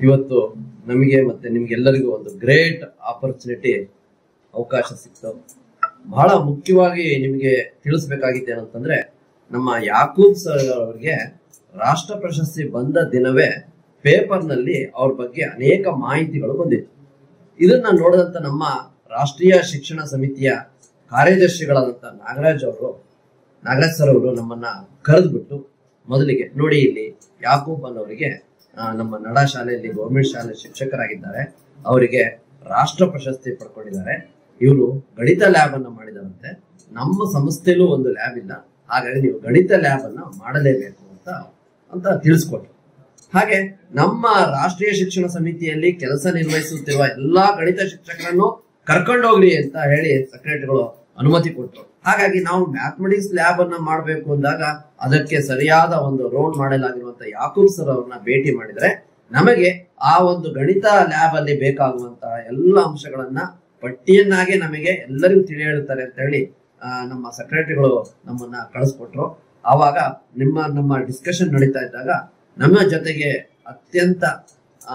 ಇವತ್ತು ನಮಗೆ ಮತ್ತೆ ನಿಮ್ಗೆಲ್ಲರಿಗೂ ಒಂದು ಗ್ರೇಟ್ ಆಪರ್ಚುನಿಟಿ ಅವಕಾಶ ಸಿಕ್ತು ಬಹಳ ಮುಖ್ಯವಾಗಿ ನಿಮಗೆ ತಿಳಿಸ್ಬೇಕಾಗಿತ್ತು ಏನಂತಂದ್ರೆ ನಮ್ಮ ಯಾಕೂಬ್ ಸರ್ ಅವರಿಗೆ ರಾಷ್ಟ್ರ ಪ್ರಶಸ್ತಿ ಬಂದ ದಿನವೇ ಪೇಪರ್ನಲ್ಲಿ ಅವ್ರ ಬಗ್ಗೆ ಅನೇಕ ಮಾಹಿತಿಗಳು ಬಂದಿತ್ತು ಇದನ್ನ ನೋಡಿದಂತ ನಮ್ಮ ರಾಷ್ಟ್ರೀಯ ಶಿಕ್ಷಣ ಸಮಿತಿಯ ಕಾರ್ಯದರ್ಶಿಗಳಾದಂತ ನಾಗರಾಜ್ ಅವರು ನಾಗರಾಜ್ ಸರ್ ಅವರು ನಮ್ಮನ್ನ ಕರೆದ್ಬಿಟ್ಟು ಮೊದಲಿಗೆ ನೋಡಿ ಇಲ್ಲಿ ಯಾಕೂಬ್ ಅನ್ನೋರಿಗೆ ಆ, ನಮ್ಮ ನಡ ಶಾಲೆಯಲ್ಲಿ ಗೌರ್ಮೆಂಟ್ ಶಾಲೆ ಶಿಕ್ಷಕರಾಗಿದ್ದಾರೆ ಅವರಿಗೆ ರಾಷ್ಟ್ರ ಪ್ರಶಸ್ತಿ ಪಡ್ಕೊಂಡಿದ್ದಾರೆ ಇವರು ಗಣಿತ ಲ್ಯಾಬ್ ಅನ್ನ ಮಾಡಿದಾರಂತೆ ನಮ್ಮ ಸಂಸ್ಥೆಯಲ್ಲೂ ಒಂದು ಲ್ಯಾಬ್ ಇಲ್ಲ ಹಾಗಾಗಿ ನೀವು ಗಣಿತ ಲ್ಯಾಬ್ ಅನ್ನ ಮಾಡಲೇಬೇಕು ಅಂತ ಅಂತ ತಿಳಿಸ್ಕೊಟ್ರು ಹಾಗೆ ನಮ್ಮ ರಾಷ್ಟ್ರೀಯ ಶಿಕ್ಷಣ ಸಮಿತಿಯಲ್ಲಿ ಕೆಲಸ ನಿರ್ವಹಿಸುತ್ತಿರುವ ಎಲ್ಲಾ ಗಣಿತ ಶಿಕ್ಷಕರನ್ನು ಕರ್ಕೊಂಡೋಗ್ರಿ ಅಂತ ಹೇಳಿ ಸೆಕ್ರೆಟರಿಗಳು ಅನುಮತಿ ಕೊಟ್ಟರು ಹಾಗಾಗಿ ನಾವು ಮ್ಯಾಥಮೆಟಿಕ್ಸ್ ಲ್ಯಾಬ್ ಅನ್ನ ಮಾಡಬೇಕು ಅಂದಾಗ ಅದಕ್ಕೆ ಸರಿಯಾದ ಒಂದು ರೋಲ್ ಮಾಡಲಾಗಿರುವಂತ ಯಾಕೂಬ್ ಸರ್ ಅವ್ರನ್ನ ಭೇಟಿ ಮಾಡಿದ್ರೆ ನಮಗೆ ಆ ಒಂದು ಗಣಿತ ಲ್ಯಾಬ್ ಅಲ್ಲಿ ಬೇಕಾಗುವಂತಹ ಎಲ್ಲ ಅಂಶಗಳನ್ನ ಪಟ್ಟಿಯನ್ನಾಗೆ ನಮಗೆ ಎಲ್ಲರಿಗೂ ತಿಳಿ ಹೇಳ್ತಾರೆ ಅಂತ ಹೇಳಿ ಆ, ನಮ್ಮ ಸೆಕ್ರೆಟರಿಗಳು ನಮ್ಮನ್ನ ಕಳಿಸ್ಕೊಟ್ರು ಆವಾಗ ನಿಮ್ಮ ನಮ್ಮ ಡಿಸ್ಕಷನ್ ನಡೀತಾ ಇದ್ದಾಗ ನಮ್ಮ ಜೊತೆಗೆ ಅತ್ಯಂತ ಆ,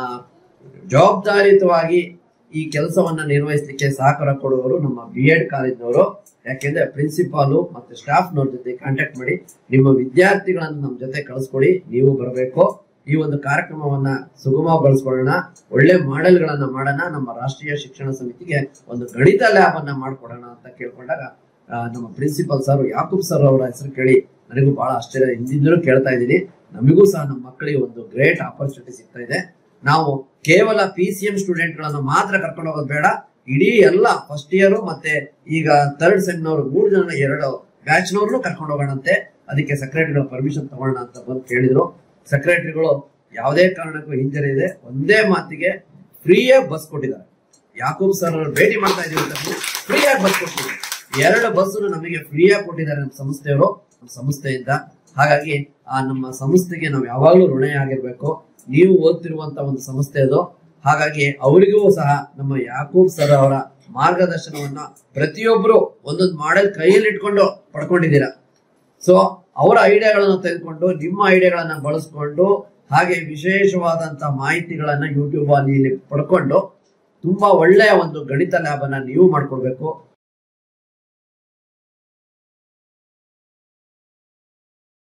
ಜವಾಬ್ದಾರಿಯುತವಾಗಿ ಈ ಕೆಲಸವನ್ನ ನಿರ್ವಹಿಸಲಿಕ್ಕೆ ಸಹಕಾರ ಕೊಡುವವರು ನಮ್ಮ ಬಿ ಎಡ್ ಕಾಲೇಜ್ನವರು ಯಾಕೆಂದ್ರೆ ಪ್ರಿನ್ಸಿಪಾಲು ಮತ್ತೆ ಸ್ಟಾಫ್ನವ್ರ ಜೊತೆ ಕಾಂಟ್ಯಾಕ್ಟ್ ಮಾಡಿ ನಿಮ್ಮ ವಿದ್ಯಾರ್ಥಿಗಳನ್ನ ನಮ್ಮ ಜೊತೆ ಕಳಿಸ್ಕೊಡಿ ನೀವು ಬರಬೇಕು ಈ ಒಂದು ಕಾರ್ಯಕ್ರಮವನ್ನ ಸುಗಮಗೊಳಿಸ್ಕೊಳ್ಳೋಣ ಒಳ್ಳೆ ಮಾಡೆಲ್ಗಳನ್ನ ಮಾಡೋಣ ನಮ್ಮ ರಾಷ್ಟ್ರೀಯ ಶಿಕ್ಷಣ ಸಮಿತಿಗೆ ಒಂದು ಗಣಿತ ಲ್ಯಾಬ್ ಅನ್ನ ಮಾಡ್ಕೊಡೋಣ ಅಂತ ಕೇಳ್ಕೊಂಡಾಗ ಆ, ನಮ್ಮ ಪ್ರಿನ್ಸಿಪಲ್ ಸರ್ ಯಾಕೂಬ್ ಸರ್ ಅವರ ಹೆಸರು ಕೇಳಿ ನನಗೂ ಬಹಳ ಆಶ್ಚರ್ಯ ಹಿಂದಿಂದಲೂ ಕೇಳ್ತಾ ಇದ್ದೀನಿ ನಮಗೂ ಸಹ ನಮ್ಮ ಮಕ್ಕಳಿಗೆ ಒಂದು ಗ್ರೇಟ್ ಆಪರ್ಚುನಿಟಿ ಸಿಗ್ತಾ ಇದೆ ನಾವು ಕೇವಲ ಪಿ ಸಿ ಎಂ ಸ್ಟೂಡೆಂಟ್ ಗಳನ್ನ ಮಾತ್ರ ಕರ್ಕೊಂಡು ಹೋಗೋದು ಬೇಡ ಇಡೀ ಎಲ್ಲ ಫಸ್ಟ್ ಇಯರ್ ಮತ್ತೆ ಈಗ ಥರ್ಡ್ ಸೆಮ್ನವರು ಮೂರು ಜನ ಎರಡು ಬ್ಯಾಚ್ನವ್ರನ್ನು ಕರ್ಕೊಂಡು ಹೋಗೋಣಂತೆ ಅದಕ್ಕೆ ಸೆಕ್ರೆಟರಿಗಳ ಪರ್ಮಿಷನ್ ತಗೊಳ್ಳೋಣ ಅಂತ ಬಂದು ಕೇಳಿದ್ರು ಸೆಕ್ರೆಟರಿಗಳು ಯಾವುದೇ ಕಾರಣಕ್ಕೂ ಹಿಂಜರಿದೆ ಒಂದೇ ಮಾತಿಗೆ ಫ್ರೀಯಾಗಿ ಬಸ್ ಕೊಟ್ಟಿದ್ದಾರೆ ಯಾಕೂಬ್ ಸರ್ ಅವ್ರು ಭೇಟಿ ಮಾಡ್ತಾ ಇದೀವಿ ಅಂತ ಫ್ರೀಯಾಗಿ ಬಸ್ ಕೊಟ್ಟಿದ್ದಾರೆ ಎರಡು ಬಸ್ ನಮಗೆ ಫ್ರೀಯಾಗಿ ಕೊಟ್ಟಿದ್ದಾರೆ ನಮ್ಮ ಸಂಸ್ಥೆಯವರು ನಮ್ಮ ಸಂಸ್ಥೆಯಿಂದ ಹಾಗಾಗಿ ಆ ನಮ್ಮ ಸಂಸ್ಥೆಗೆ ನಾವು ಯಾವಾಗಲೂ ಋಣೆ ಆಗಿರ್ಬೇಕು ನೀವು ಓದ್ತಿರುವಂತ ಒಂದು ಸಂಸ್ಥೆ ಅದು ಹಾಗಾಗಿ ಅವರಿಗೂ ಸಹ ನಮ್ಮ ಯಾಕೂಬ್ ಸರ್ ಅವರ ಮಾರ್ಗದರ್ಶನವನ್ನ ಪ್ರತಿಯೊಬ್ಬರು ಒಂದೊಂದು ಮಾಡೆಲ್ ಕೈಯಲ್ಲಿ ಇಟ್ಕೊಂಡು ಪಡ್ಕೊಂಡಿದ್ದೀರಾ ಸೊ ಅವರ ಐಡಿಯಾಗಳನ್ನು ತೆಗೆದುಕೊಂಡು ನಿಮ್ಮ ಐಡಿಯಾಗಳನ್ನ ಬಳಸ್ಕೊಂಡು ಹಾಗೆ ವಿಶೇಷವಾದಂತ ಮಾಹಿತಿಗಳನ್ನ ಯೂಟ್ಯೂಬ್ ಅಲ್ಲಿ ಇಲ್ಲಿ ಪಡ್ಕೊಂಡು ತುಂಬಾ ಒಳ್ಳೆಯ ಒಂದು ಗಣಿತ ಲ್ಯಾಬ್ ಅನ್ನ ನೀವು ಮಾಡ್ಕೊಡ್ಬೇಕು